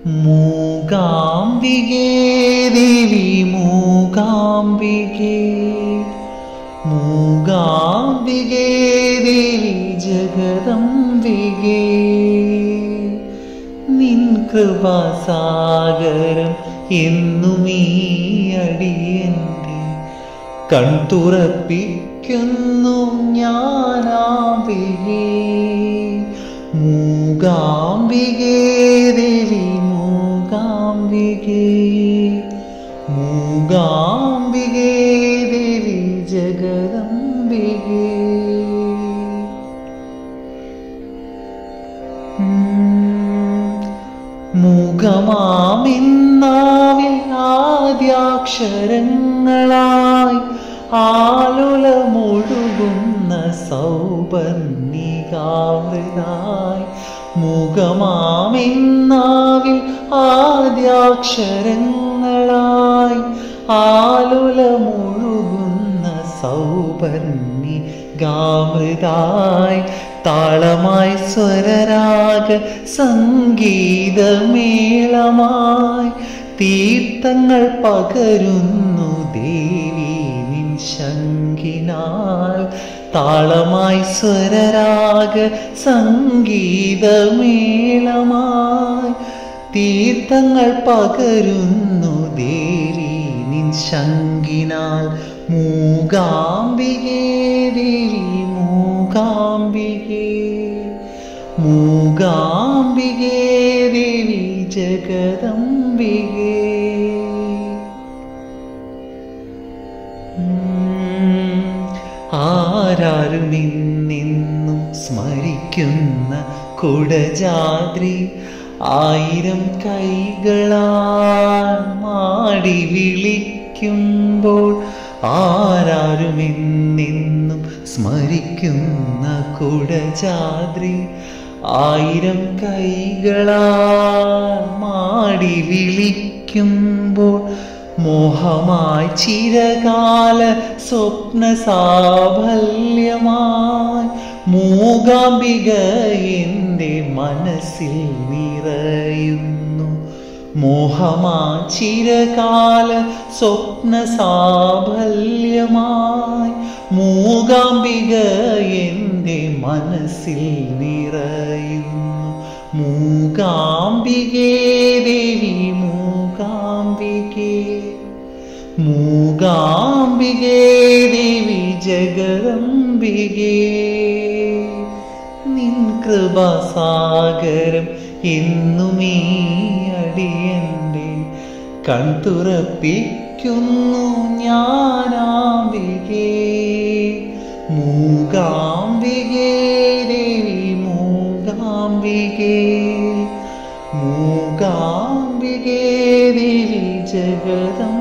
മൂകാംബികേ ദേവി മൂകാംബികേ മൂകാംബികേ ദേവി ജഗദംബികേ നിൻ കൃപാസാഗരം എന്നുമീ അടിയന്റെ കൺതുറപ്പിക്കുന്നു ഞാനാംബികേ മൂകാംബികേ ദേവി മൂകാംബികേ മൂകാംബികേ ദേവി ജഗദംബികേ മുഖമാമിന്നാവിൽ ആദ്യാക്ഷരങ്ങളായി ആലുലമൊഴുകുന്ന സൗപർണികാവൃതായി മുഖമാമിന്നാവിൽ ആദ്യാക്ഷരങ്ങളായി ആലുലമൊഴുകുന്ന സൗപർണി ഗാമൃതായി താളമായി സ്വരരാഗ സംഗീതമേളമായി തീർത്ഥങ്ങൾ പകരുന്നു ദേവി നിൻ ശങ്കിനാൽ താളമായി സ്വരരാഗ സംഗീതമേളമായി തീർത്ഥങ്ങൾ പകരുന്നു ദേവി നിൻ ശങ്കിനാൽ മൂകാംബികേ ദേവി മൂകാംബികേ മൂകാംബികേ ദേവി ജഗദംബികേ ഉം, ആരാരും ഇന്നെന്നും സ്മരിക്കുന്ന കുടജാദ്രി ആയിരം കൈകളാൽ മാടി വിളിക്കുമ്പോൾ ആരാരും ഇന്നെന്നും സ്മരിക്കുന്ന കുടജാദ്രി ആയിരം കൈകളാൽ മാടി വിളിക്കുമ്പോൾ മോഹമായി ചിരകാല സ്വപ്ന സാഫല്യമായി മൂകാംബിക എൻ്റെ മനസ്സിൽ നിറയുന്നു മോഹമാ ചിരകാല സ്വപ്ന സാഫല്യമായി മൂകാംബിക എൻ്റെ മനസ്സിൽ നിറയുന്നു മൂകാംബികേ ദേവി മൂകാംബികേ മൂകാംബികേ ദേവി ജഗദംബികേ നിൻ കൃപാസാഗരം എന്നുമീ അടിയന്റെ കൺതുറപ്പിക്കുന്നു ഞാനാംബികേ മൂകാംബികേ ദേവി മൂകാംബികേ മൂകാംബികേ ദേവി ജഗദം